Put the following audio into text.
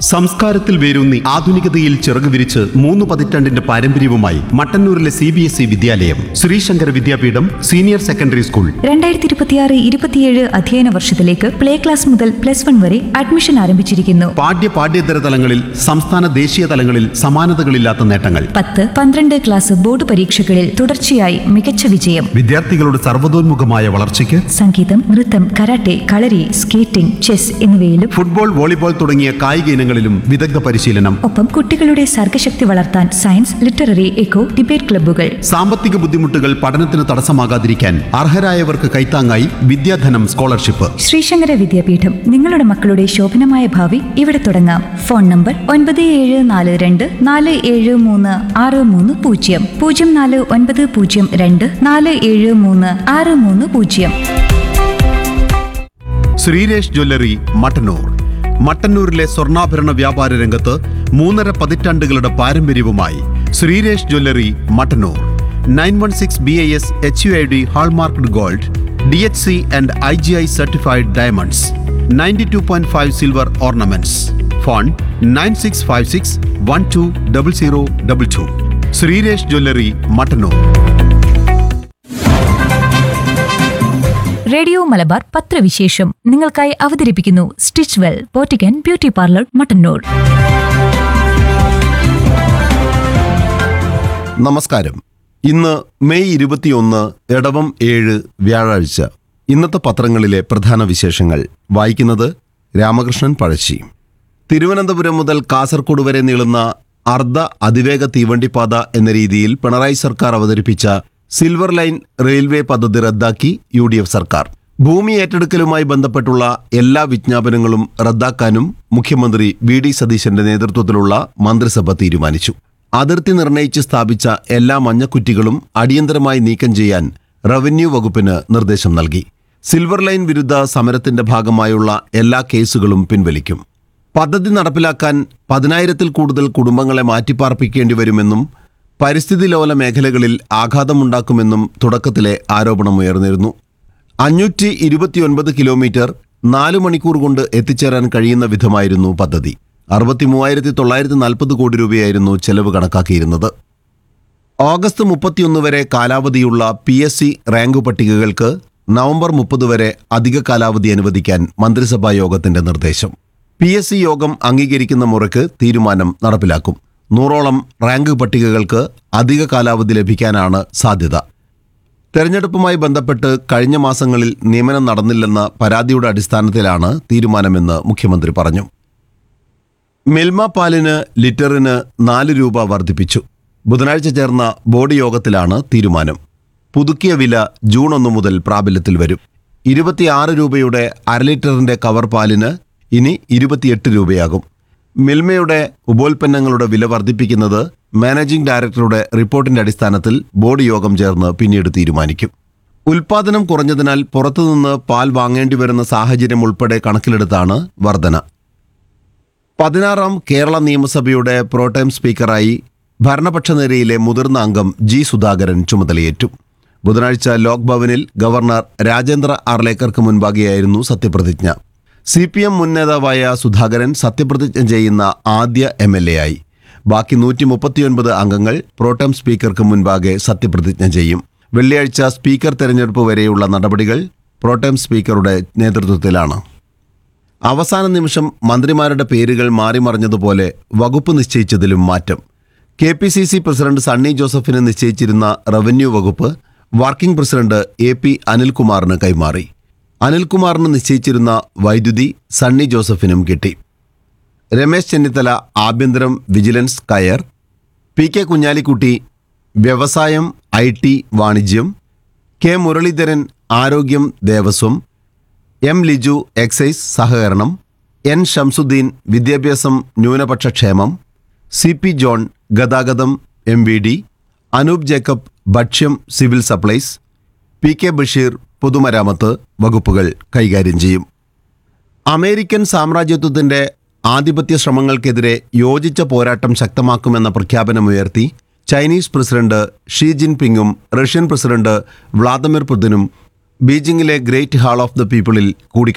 സംസ്കാരത്തിൽ വേരൂന്നി ആധുനികതയിൽ ചിറകു വിരിച്ച് മൂന്ന് പതിറ്റാണ്ടിന്റെ പാരമ്പര്യവുമായി മട്ടന്നൂരിലെ സി ബി എസ് ഇ വിദ്യാലയം Sreesankara Vidyapeetham senior secondary school രണ്ടായിരത്തി ഇരുപത്തിയാറ് ഇരുപത്തിയേഴ് അധ്യയന വർഷത്തിലേക്ക് പ്ലേ ക്ലാസ് മുതൽ പ്ലസ് വൺ വരെ അഡ്മിഷൻ ആരംഭിച്ചിരിക്കുന്നു പാഠ്യ പാഠ്യേതര തലങ്ങളിൽ സംസ്ഥാന ദേശീയ തലങ്ങളിൽ സമാനതകളില്ലാത്ത നേട്ടങ്ങൾ പത്ത് പന്ത്രണ്ട് ക്ലാസ് ബോർഡ് പരീക്ഷകളിൽ തുടർച്ചയായി മികച്ച വിജയം വിദ്യാർത്ഥികളുടെ സർവ്വതോന്മുഖമായ വളർച്ചയ്ക്ക് സംഗീതം നൃത്തം കരാട്ടെ കളരി സ്കേറ്റിംഗ് ചെസ് എന്നിവയിലും ഫുട്ബോൾ വോളിബോൾ തുടങ്ങിയ കായിക ഇനങ്ങളിലും വിദഗ്ധ പരിശീലനം ഒപ്പം കുട്ടികളുടെ സർഗശക്തി വളർത്താൻ സയൻസ് ലിറ്റററി എക്കോ ഡിബേറ്റ് ക്ലബ്ബുകൾ സാമ്പത്തിക ബുദ്ധിമുട്ടുകൾ പഠനത്തിന് തടസ്സമാകാതിരിക്കാൻ അർഹരായവർക്ക് കൈത്താങ്ങായി വിദ്യാധനം സ്കോളർഷിപ്പ് ശ്രീശങ്കര വിദ്യാപീഠം നിങ്ങളുടെ മക്കളുടെ ശോഭനമായ ഭാവി ഇവിടെ തുടങ്ങാം ഫോൺ നമ്പർ ഒൻപത് ഏഴ് നാല് രണ്ട് നാല് ഏഴ് മൂന്ന് ആറ് മൂന്ന് പൂജ്യം പൂജ്യം നാല് ഒൻപത് പൂജ്യം രണ്ട് നാല് ഏഴ് മൂന്ന് ആറ് മൂന്ന് പൂജ്യം ശ്രീരേഷ് ജ്വല്ലറി മട്ടന്നൂർ മട്ടന്നൂരിലെ സ്വർണ്ണാഭരണ വ്യാപാര രംഗത്ത് മൂന്നര പതിറ്റാണ്ടുകളുടെ പാരമ്പര്യവുമായി Sreeresh jewellery Mattannur nine one six B I S H U I D hallmarked gold D H C and I G I certified diamonds ninety two point five silver ornaments phone nine six five six one two double zero double two Sreeresh jewellery Mattannur radio Malabar പത്രവിശേഷം നിങ്ങൾക്കായി അവതരിപ്പിക്കുന്നു stitch well പോറ്റിക്കൻ beauty parlour Mattannur നമസ്കാരം ഇന്ന് May ഇരുപത്തിയൊന്ന് ഇടവം ഏഴ് വ്യാഴാഴ്ച ഇന്നത്തെ പത്രങ്ങളിലെ പ്രധാന വിശേഷങ്ങൾ വായിക്കുന്നത് രാമകൃഷ്ണൻ പഴശ്ശി തിരുവനന്തപുരം മുതൽ കാസർഗോഡ് വരെ നീളുന്ന അർദ്ധ അതിവേഗ തീവണ്ടിപ്പാത എന്ന രീതിയിൽ പിണറായി സർക്കാർ അവതരിപ്പിച്ച സിൽവർ ലൈൻ റെയിൽവേ പദ്ധതി റദ്ദാക്കി യു ഡി എഫ് സർക്കാർ ഭൂമി ഏറ്റെടുക്കലുമായി ബന്ധപ്പെട്ടുള്ള എല്ലാ വിജ്ഞാപനങ്ങളും റദ്ദാക്കാനും മുഖ്യമന്ത്രി വി ഡി സതീശന്റെ നേതൃത്വത്തിലുള്ള മന്ത്രിസഭ തീരുമാനിച്ചു അതിർത്തി നിർണയിച്ച് സ്ഥാപിച്ച എല്ലാ മഞ്ഞക്കുറ്റികളും അടിയന്തരമായി നീക്കം ചെയ്യാൻ റവന്യൂ വകുപ്പിന് നിർദ്ദേശം നൽകി സിൽവർ ലൈൻ വിരുദ്ധ സമരത്തിന്റെ ഭാഗമായുള്ള എല്ലാ കേസുകളും പിൻവലിക്കും പദ്ധതി നടപ്പിലാക്കാൻ പതിനായിരത്തിൽ കൂടുതൽ കുടുംബങ്ങളെ മാറ്റിപ്പാർപ്പിക്കേണ്ടി വരുമെന്നും പരിസ്ഥിതി ലോല മേഖലകളിൽ ആഘാതമുണ്ടാക്കുമെന്നും തുടക്കത്തിലെ ആരോപണമുയർന്നിരുന്നു അഞ്ഞൂറ്റി ഇരുപത്തിയൊൻപത് കിലോമീറ്റർ നാലു മണിക്കൂർ കൊണ്ട് എത്തിച്ചേരാൻ കഴിയുന്ന വിധമായിരുന്നു പദ്ധതി അറുപത്തി മൂവായിരത്തി തൊള്ളായിരത്തി നാൽപ്പത് കോടി രൂപയായിരുന്നു ചെലവ് കണക്കാക്കിയിരുന്നത് ഓഗസ്റ്റ് മുപ്പത്തിയൊന്ന് വരെ കാലാവധിയുള്ള പി എസ് സി റാങ്ക് പട്ടികകൾക്ക് നവംബർ മുപ്പത് വരെ അധിക കാലാവധി അനുവദിക്കാൻ മന്ത്രിസഭാ യോഗത്തിന്റെ നിർദ്ദേശം പി എസ് സി യോഗം അംഗീകരിക്കുന്ന മുറയ്ക്ക് തീരുമാനം നടപ്പിലാക്കും നൂറോളം റാങ്ക് പട്ടികകൾക്ക് അധിക കാലാവധി ലഭിക്കാനാണ് സാധ്യത തെരഞ്ഞെടുപ്പുമായി ബന്ധപ്പെട്ട് കഴിഞ്ഞ മാസങ്ങളിൽ നിയമനം നടന്നില്ലെന്ന പരാതിയുടെ അടിസ്ഥാനത്തിലാണ് തീരുമാനമെന്ന് മുഖ്യമന്ത്രി പറഞ്ഞു മിൽമ പാലിന് ലിറ്ററിന് നാല് രൂപ വർദ്ധിപ്പിച്ചു ബുധനാഴ്ച ചേർന്ന ബോർഡ് യോഗത്തിലാണ് തീരുമാനം പുതുക്കിയ വില ജൂൺ ഒന്ന് മുതൽ പ്രാബല്യത്തിൽ വരും ഇരുപത്തിയാറ് രൂപയുടെ അര ലിറ്ററിന്റെ കവർ പാലിന് ഇനി ഇരുപത്തിയെട്ട് രൂപയാകും മിൽമയുടെ ഉപോൽപ്പന്നങ്ങളുടെ വില വർദ്ധിപ്പിക്കുന്നത് മാനേജിംഗ് ഡയറക്ടറുടെ റിപ്പോർട്ടിന്റെ അടിസ്ഥാനത്തിൽ ബോർഡ് യോഗം ചേർന്ന് പിന്നീട് തീരുമാനിക്കും ഉൽപാദനം കുറഞ്ഞതിനാൽ പുറത്തുനിന്ന് പാൽ വാങ്ങേണ്ടി വരുന്ന സാഹചര്യം ഉൾപ്പെടെ കണക്കിലെടുത്താണ് വർധന പതിനാറാം കേരള നിയമസഭയുടെ പ്രോടൈം സ്പീക്കറായി ഭരണപക്ഷ നിരയിലെ മുതിർന്ന അംഗം ജി സുധാകരൻ ചുമതലയേറ്റു ബുധനാഴ്ച ലോക് ഭവനിൽ ഗവർണർ രാജേന്ദ്ര ആർലേക്കർക്ക് മുൻപാകെയായിരുന്നു സത്യപ്രതിജ്ഞ സി പി എം മുൻ നേതാവായ സുധാകരൻ സത്യപ്രതിജ്ഞ ചെയ്യുന്ന ആദ്യ എം എൽ എ ആയി ബാക്കി നൂറ്റി മുപ്പത്തിയൊൻപത് അംഗങ്ങൾ പ്രോട്ടം സ്പീക്കർക്ക് മുൻപാകെ സത്യപ്രതിജ്ഞ ചെയ്യും വെള്ളിയാഴ്ച സ്പീക്കർ തെരഞ്ഞെടുപ്പ് വരെയുള്ള നടപടികൾ പ്രോട്ടം സ്പീക്കറുടെ നേതൃത്വത്തിലാണ് അവസാന നിമിഷം മന്ത്രിമാരുടെ പേരുകൾ മാറിമറിഞ്ഞതുപോലെ വകുപ്പ് നിശ്ചയിച്ചതിലും മാറ്റം K P C C president Sunny ജോസഫിന് നിശ്ചയിച്ചിരുന്ന റവന്യൂ വകുപ്പ് വർക്കിംഗ് പ്രസിഡന്റ് എ പി അനിൽകുമാറിന് കൈമാറി അനിൽകുമാറിന് നിശ്ചയിച്ചിരുന്ന വൈദ്യുതി സണ്ണി ജോസഫിനും കിട്ടി രമേശ് ചെന്നിത്തല ആഭ്യന്തരം വിജിലൻസ് കയർ പി കെ കുഞ്ഞാലിക്കുട്ടി വ്യവസായം ഐ ടി വാണിജ്യം കെ മുരളീധരൻ ആരോഗ്യം ദേവസ്വം എം ലിജു എക്സൈസ് സഹകരണം എൻ ഷംസുദ്ദീൻ വിദ്യാഭ്യാസം ന്യൂനപക്ഷ ക്ഷേമം സി പി ജോൺ ഗതാഗതം M V D Anoop Jacob ഭക്ഷ്യം civil supplies P K Basheer പൊതുമരാമത്ത് വകുപ്പുകൾ കൈകാര്യം ചെയ്യും അമേരിക്കൻ സാമ്രാജ്യത്വത്തിന്റെ ആധിപത്യ ശ്രമങ്ങൾക്കെതിരെ യോജിച്ച പോരാട്ടം ശക്തമാക്കുമെന്ന പ്രഖ്യാപനമുയർത്തി ചൈനീസ് പ്രസിഡന്റ് ഷീ ജിൻപിങ്ങും റഷ്യൻ പ്രസിഡന്റ് വ്ളാദിമിർ പുതിനും ബീജിംഗിലെ ഗ്രേറ്റ് ഹാൾ ഓഫ് ദ പീപ്പിളിൽ കൂടി